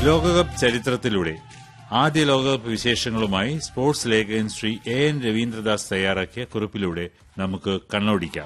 ലോകകപ്പ് ചരിത്രത്തിലൂടെ ആദ്യ ലോകകപ്പ് വിശേഷങ്ങളുമായി സ്പോർട്സ് ലേഖകൻ ശ്രീ എ എൻ രവീന്ദ്രദാസ് തയ്യാറാക്കിയ കുറിപ്പിലൂടെ നമുക്ക് കണ്ണോടിക്കാം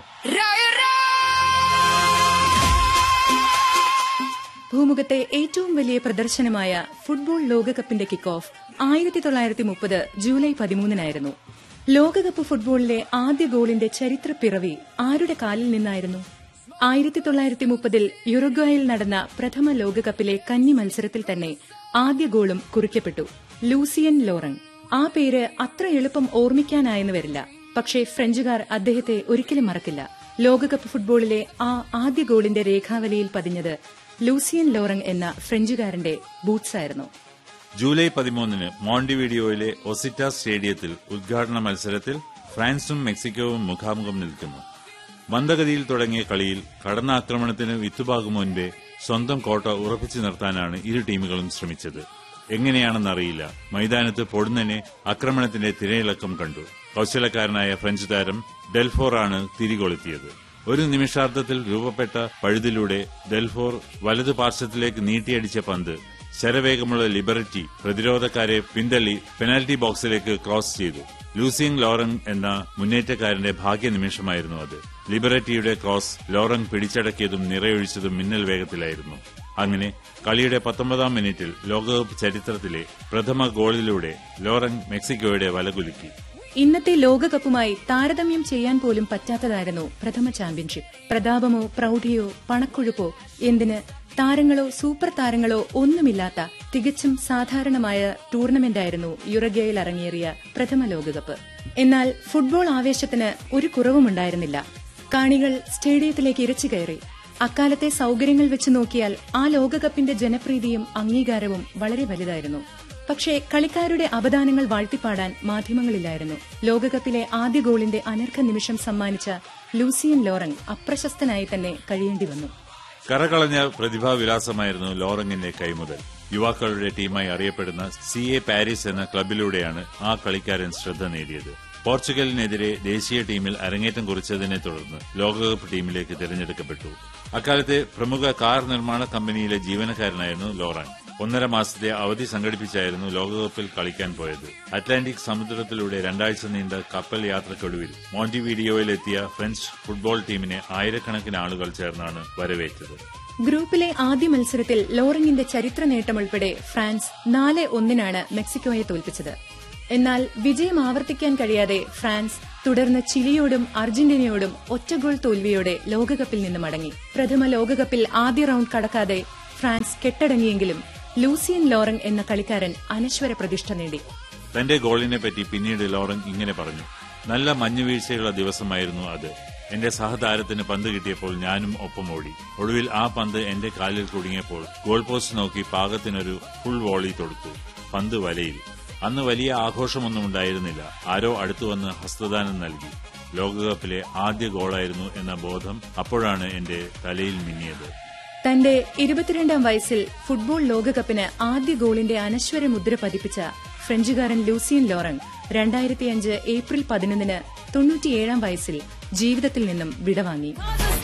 ഭൂമുഖത്തെ ഏറ്റവും വലിയ പ്രദർശനമായ ഫുട്ബോൾ ലോകകപ്പിന്റെ കിക്ക് ഓഫ് ആയിരത്തി തൊള്ളായിരത്തി മുപ്പത് ജൂലൈ പതിമൂന്നിനായിരുന്നു ലോകകപ്പ് ഫുട്ബോളിലെ ആദ്യ ഗോളിന്റെ ചരിത്ര പിറവി ആരുടെ കാലിൽ നിന്നായിരുന്നു ആയിരത്തി തൊള്ളായിരത്തി മുപ്പതിൽ യുറുഗ്വായിൽ നടന്ന പ്രഥമ ലോകകപ്പിലെ കന്നി മത്സരത്തിൽ തന്നെ ആദ്യ ഗോളും കുറിക്കപ്പെട്ടു ലൂസിയൻ ലോറങ് ആ പേര് അത്ര എളുപ്പം ഓർമ്മിക്കാനായെന്ന് വരില്ല പക്ഷേ ഫ്രഞ്ചുകാർ അദ്ദേഹത്തെ ഒരിക്കലും മറക്കില്ല ലോകകപ്പ് ഫുട്ബോളിലെ ആ ആദ്യ ഗോളിന്റെ രേഖാവലിയിൽ പതിഞ്ഞത് ലൂസിയൻ ലോറങ് എന്ന ഫ്രഞ്ചുകാരന്റെ ബൂട്ട്സായിരുന്നു ജൂലൈ പതിമൂന്നിന് മോണ്ടിവീഡിയോയിലെ ഒസിറ്റ സ്റ്റേഡിയത്തിൽ ഉദ്ഘാടന മത്സരത്തിൽ ഫ്രാൻസും മെക്സിക്കോവും മുഖാമുഖം നിൽക്കുന്നു മന്ദഗതിയിൽ തുടങ്ങിയ കളിയിൽ കടന്നാക്രമണത്തിന് വിത്തുപാകും മുൻപേ സ്വന്തം കോട്ട ഉറപ്പിച്ചു നിർത്താനാണ് ഇരു ടീമുകളും ശ്രമിച്ചത് എങ്ങനെയാണെന്നറിയില്ല മൈതാനത്ത് പൊടുന്നനെ ആക്രമണത്തിന്റെ തിരയിളക്കം കണ്ടു കൌശലക്കാരനായ ഫ്രഞ്ച് താരം ഡെൽഫോറാണ് തിരികൊളുത്തിയത് ഒരു നിമിഷാർദ്ധത്തിൽ രൂപപ്പെട്ട പഴുതിലൂടെ ഡെൽഫോർ വലതു പാർശ്വത്തിലേക്ക് നീട്ടിയടിച്ച പന്ത് ശരവേഗമുള്ള ലിബർട്ടി പ്രതിരോധക്കാരെ പിന്തള്ളി പെനാൽറ്റി ബോക്സിലേക്ക് ക്രോസ് ചെയ്തു ലൂസിയൻ ലോറങ് എന്ന മുന്നേറ്റക്കാരന്റെ ഭാഗ്യ നിമിഷമായിരുന്നു അത് ലിബററ്റിയുടെ ക്രോസ് ലോറങ് പിടിച്ചടക്കിയതും നിറയൊഴിച്ചതും മിന്നൽ വേഗത്തിലായിരുന്നു അങ്ങനെ കളിയുടെ പത്തൊമ്പതാം മിനിറ്റിൽ ലോകകപ്പ് ചരിത്രത്തിലെ പ്രഥമ ഗോളിലൂടെ ലോറങ് മെക്സിക്കോയുടെ വലകുലുക്കി ഇന്നത്തെ ലോകകപ്പുമായി താരതമ്യം ചെയ്യാൻ പോലും പറ്റാത്തതായിരുന്നു പ്രഥമ ചാമ്പ്യൻഷിപ്പ് പ്രതാപമോ പ്രൌഢിയോ പണക്കൊഴുപ്പോ എന്തിന് താരങ്ങളോ സൂപ്പർ താരങ്ങളോ ഒന്നുമില്ലാത്ത തികച്ചും സാധാരണമായ ടൂർണമെന്റായിരുന്നു യുറഗ്യയിൽ അരങ്ങേറിയ പ്രഥമ ലോകകപ്പ് എന്നാൽ ഫുട്ബോൾ ആവേശത്തിന് ഒരു കുറവുമുണ്ടായിരുന്നില്ല കാണികൾ സ്റ്റേഡിയത്തിലേക്ക് ഇരച്ചു കയറി അക്കാലത്തെ സൌകര്യങ്ങൾ വെച്ച് നോക്കിയാൽ ആ ലോകകപ്പിന്റെ ജനപ്രീതിയും അംഗീകാരവും വളരെ വലുതായിരുന്നു പക്ഷേ കളിക്കാരുടെ അപദാനങ്ങൾ വാഴ്ത്തിപ്പാടാൻ മാധ്യമങ്ങളില്ലായിരുന്നു ലോകകപ്പിലെ ആദ്യ ഗോളിന്റെ അനർഘ നിമിഷം സമ്മാനിച്ച ലൂസിയൻ ലോറങ് അപ്രശസ്തനായി തന്നെ കഴിയേണ്ടി വന്നു കറകളഞ്ഞ പ്രതിഭാവിലാസമായിരുന്നു ലോറങ്ങിന്റെ കൈമുതൽ യുവാക്കളുടെ ടീമായി അറിയപ്പെടുന്ന സി എ പാരീസ് എന്ന ക്ലബിലൂടെയാണ് ആ കളിക്കാരൻ ശ്രദ്ധ നേടിയത് പോർച്ചുഗലിനെതിരെ ദേശീയ ടീമിൽ അരങ്ങേറ്റം കുറിച്ചതിനെ തുടർന്ന് ലോകകപ്പ് ടീമിലേക്ക് തിരഞ്ഞെടുക്കപ്പെട്ടു അക്കാലത്തെ പ്രമുഖ കാർ നിർമ്മാണ കമ്പനിയിലെ ജീവനക്കാരനായിരുന്നു ലോറൻ ഒന്നര മാസത്തെ അവധി സംഘടിപ്പിച്ചായിരുന്നു ലോകകപ്പിൽ കളിക്കാൻ പോയത് അറ്റ്ലാന്റിക് സമുദ്രത്തിലൂടെ രണ്ടാഴ്ച നീണ്ട കപ്പൽ യാത്രക്കൊടുവിൽ മോണ്ടിവീഡിയോയിലെത്തിയ ഫ്രഞ്ച് ഫുട്ബോൾ ടീമിനെ ആയിരക്കണക്കിന് ആളുകൾ ചേർന്നാണ് വരവേറ്റത് ഗ്രൂപ്പിലെ ആദ്യ മത്സരത്തിൽ ലോറങ്ങിന്റെ ചരിത്ര നേട്ടമുൾപ്പെടെ ഫ്രാൻസ് നാല് ഒന്നിനാണ് മെക്സിക്കോയെ തോൽപ്പിച്ചത് എന്നാൽ വിജയം ആവർത്തിക്കാൻ കഴിയാതെ ഫ്രാൻസ് തുടർന്ന് ചിലിയോടും അർജന്റീനയോടും ഒറ്റ ഗോൾ തോൽവിയോടെ ലോകകപ്പിൽ നിന്ന് മടങ്ങി പ്രഥമ ലോകകപ്പിൽ ആദ്യ റൌണ്ട് കടക്കാതെ ഫ്രാൻസ് കെട്ടടങ്ങിയെങ്കിലും ലൂസിയൻ ലോറങ് എന്ന കളിക്കാരൻ അനശ്വര പ്രതിഷ്ഠ നേടി തന്റെ ഗോളിനെ പറ്റി പിന്നീട് ലോറൻ ഇങ്ങനെ പറഞ്ഞു നല്ല മഞ്ഞുവീഴ്ചയുള്ള ദിവസമായിരുന്നു അത് എന്റെ സഹതാരത്തിന് പന്ത് കിട്ടിയപ്പോൾ ഞാനും ഒപ്പം ഓടി ഒടുവിൽ ആ പന്ത് എന്റെ കാലിൽ കുടുങ്ങിയപ്പോൾ ഗോൾ പോസ്റ്റ് നോക്കി പാകത്തിനൊരു ഫുൾ വോളി തൊടുത്തു പന്ത് വലയിൽ അന്ന് വലിയ ആഘോഷമൊന്നും ഉണ്ടായിരുന്നില്ല ആരോ അടുത്തുവന്ന് ഹസ്തദാനം നൽകി ലോകകപ്പിലെ ആദ്യ ഗോളായിരുന്നു എന്ന ബോധം അപ്പോഴാണ് എന്റെ തലയിൽ മിന്നിയത് തന്റെ ഇരുപത്തിരണ്ടാം വയസ്സിൽ ഫുട്ബോൾ ലോകകപ്പിന് ആദ്യ ഗോളിന്റെ അനശ്വര മുദ്ര പതിപ്പിച്ച ഫ്രഞ്ചുകാരൻ ലൂസിയൻ ലോറങ് രണ്ടായിരത്തിയഞ്ച് ഏപ്രിൽ പതിനൊന്നിന് തൊണ്ണൂറ്റിയേഴാം വയസ്സിൽ ജീവിതത്തിൽ നിന്നും വിടവാങ്ങി